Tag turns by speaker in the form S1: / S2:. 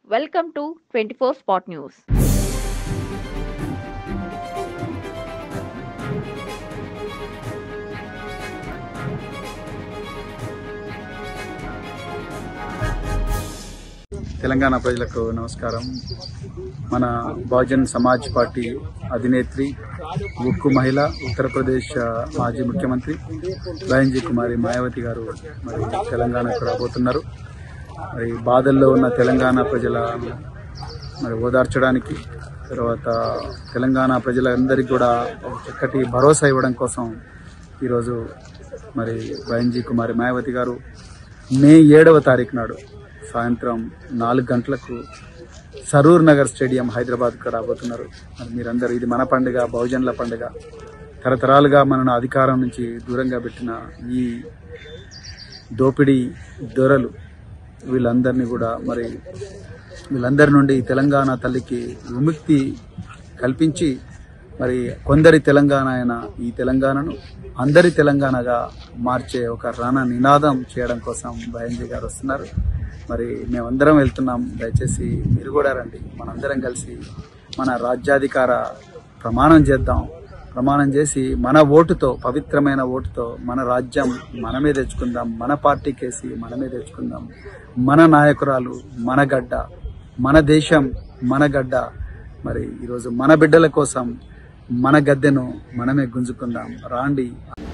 S1: Welcome to 24 Spot News.
S2: Telangana ప్రజలకు నమస్కారం మన బహుజన్ సమాజ్ పార్టీ అధినేత్రి ఉక్కు మహిళ ఉత్తరప్రదేశ్ మాజీ ముఖ్యమంత్రి బయంజీ కుమారి మాయావతి గారు మరి తెలంగాణకు రాబోతున్నారు మరి బాధల్లో ఉన్న తెలంగాణ ప్రజల మరి ఓదార్చడానికి తర్వాత తెలంగాణ ప్రజలందరికీ కూడా ఒక చక్కటి భరోసా ఇవ్వడం కోసం ఈరోజు మరి బయంజీ కుమారి మాయావతి గారు మే ఏడవ తారీఖు నాడు సాయంత్రం నాలుగు గంటలకు సరూర్ నగర్ స్టేడియం హైదరాబాద్కు రాబోతున్నారు మరి మీరందరూ ఇది మన పండుగ బహుజనుల పండుగ తరతరాలుగా మనను అధికారం నుంచి దూరంగా పెట్టిన ఈ దోపిడీ దొరలు వీళ్ళందరినీ కూడా మరి వీళ్ళందరి నుండి తెలంగాణ తల్లికి విముక్తి కల్పించి మరి కొందరి తెలంగాణ అయిన ఈ తెలంగాణను అందరి తెలంగాణగా మార్చే ఒక రణ నినాదం చేయడం కోసం భయంజీ గారు వస్తున్నారు మరి మేమందరం వెళ్తున్నాం దయచేసి మీరు కూడా రండి మనందరం కలిసి మన రాజ్యాధికార ప్రమాణం చేద్దాం ప్రమాణం చేసి మన ఓటుతో పవిత్రమైన ఓటుతో మన రాజ్యం మనమే తెచ్చుకుందాం మన పార్టీ కేసి మనమే తెచ్చుకుందాం మన నాయకురాలు మన గడ్డ మన దేశం మన గడ్డ మరి ఈరోజు మన బిడ్డల కోసం మన గద్దెను మనమే గుంజుకుందాం రాండి